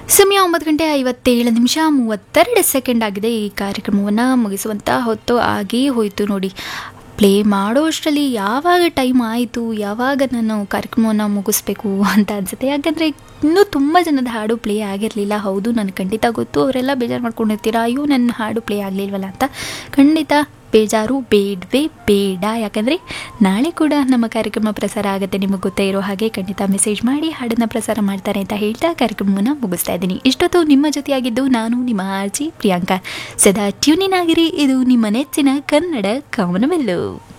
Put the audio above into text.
ಸಮಯ ಒಂಬತ್ತು ಗಂಟೆ ಐವತ್ತೇಳು ನಿಮಿಷ ಮೂವತ್ತೆರಡು ಸೆಕೆಂಡ್ ಆಗಿದೆ ಈ ಕಾರ್ಯಕ್ರಮವನ್ನು ಮುಗಿಸುವಂಥ ಹೊತ್ತು ಆಗಿ ಹೋಯಿತು ನೋಡಿ ಪ್ಲೇ ಮಾಡೋ ಅಷ್ಟರಲ್ಲಿ ಯಾವಾಗ ಟೈಮ್ ಆಯಿತು ಯಾವಾಗ ನಾನು ಕಾರ್ಯಕ್ರಮವನ್ನು ಮುಗಿಸ್ಬೇಕು ಅಂತ ಅನಿಸುತ್ತೆ ಯಾಕಂದರೆ ಇನ್ನೂ ತುಂಬ ಜನದ ಹಾಡು ಪ್ಲೇ ಆಗಿರಲಿಲ್ಲ ಹೌದು ನನಗೆ ಖಂಡಿತ ಗೊತ್ತು ಅವರೆಲ್ಲ ಬೇಜಾರು ಮಾಡ್ಕೊಂಡಿರ್ತೀರಾ ಅಯ್ಯೋ ನನ್ನ ಹಾಡು ಪ್ಲೇ ಆಗಲಿಲ್ವಲ್ಲ ಅಂತ ಖಂಡಿತ ಬೇಜಾರು ಬೇಡವೇ ಬೇಡ ಯಾಕಂದರೆ ನಾಳೆ ಕೂಡ ನಮ್ಮ ಕಾರ್ಯಕ್ರಮ ಪ್ರಸಾರ ಆಗುತ್ತೆ ನಿಮಗೆ ಗೊತ್ತೇ ಇರೋ ಹಾಗೆ ಖಂಡಿತ ಮೆಸೇಜ್ ಮಾಡಿ ಹಾಡನ್ನು ಪ್ರಸಾರ ಮಾಡ್ತಾರೆ ಅಂತ ಹೇಳ್ತಾ ಕಾರ್ಯಕ್ರಮವನ್ನು ಮುಗಿಸ್ತಾ ಇದ್ದೀನಿ ಇಷ್ಟೊತ್ತು ನಿಮ್ಮ ಜೊತೆಯಾಗಿದ್ದು ನಾನು ನಿಮ್ಮ ಆರ್ಜಿ ಪ್ರಿಯಾಂಕಾ ಸದಾ ಟ್ಯೂನಿನ್ ಆಗಿರಿ ಇದು ನಿಮ್ಮ ನೆಚ್ಚಿನ ಕನ್ನಡ ಕಾಮನವೆಲ್ಲು